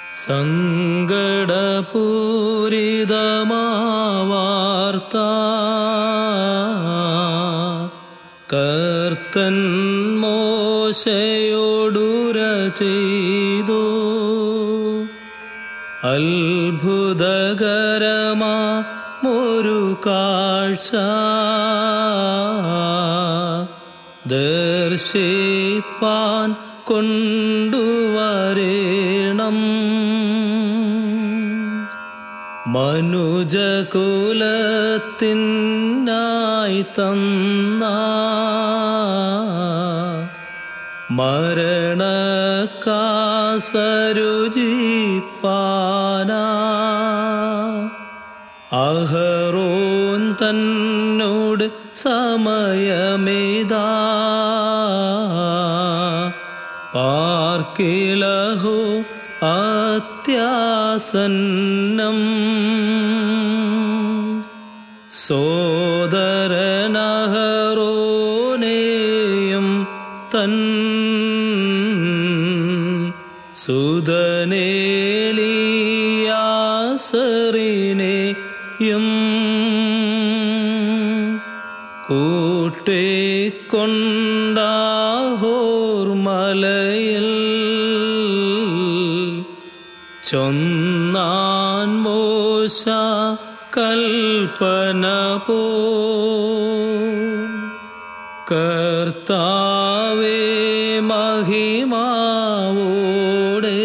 സങ്കടപൂരിതമാവാർത്ത കർത്തൻ മോശയോടുര ചെയ്തു അത്ഭുതകരമാ ഒരു കാഴ്ച ദർശിപ്പാൻ കൊണ്ടുവരേണം മനുജകുലത്തിനായി തന്ന മരണക്കാസരുചിപ്പാന അഹറോൻ തന്നോട് സമയമേതാ പാർക്കിലഹോ അത്യാസന്നം സോദരനഹറോനെയും തൻ സുതനേലിയാസറിനെയും കൂട്ടിക്കൊണ്ടാഹോർ മലയിൽ ചൊന്നാൻ മോശ കൽപ്പന പോ കർത്താവേ മഹിമാവോടെ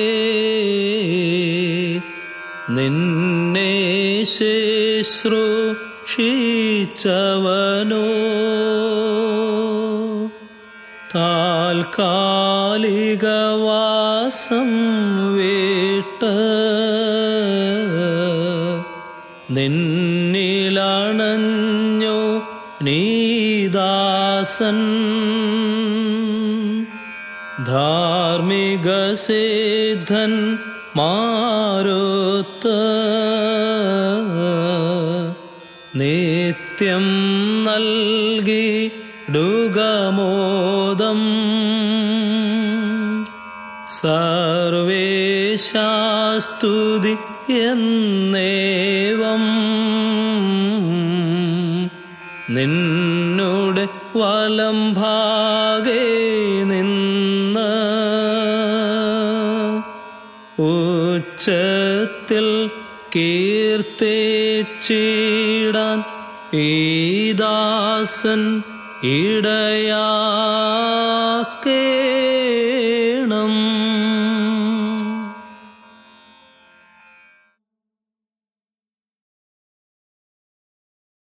നിന്നെ ശുശ്രൂഷിച്ചവനോ താൽക്കാലികവാസം വീട്ട് നിന്നിലണഞ്ഞു നീദാസൻ ധാർമ്മിക സിദ്ധൻ മാരുത്ത് നിത്യം നൽകി ഡുഗമോദം സർവേശാസ്തുതി എന്നേവം നിന്നോട് വലം ഭാഗേ നിന്ന് ഉച്ചത്തിൽ കീർത്തിച്ചിടാൻ ഈ ദാസൻ ഇടയാ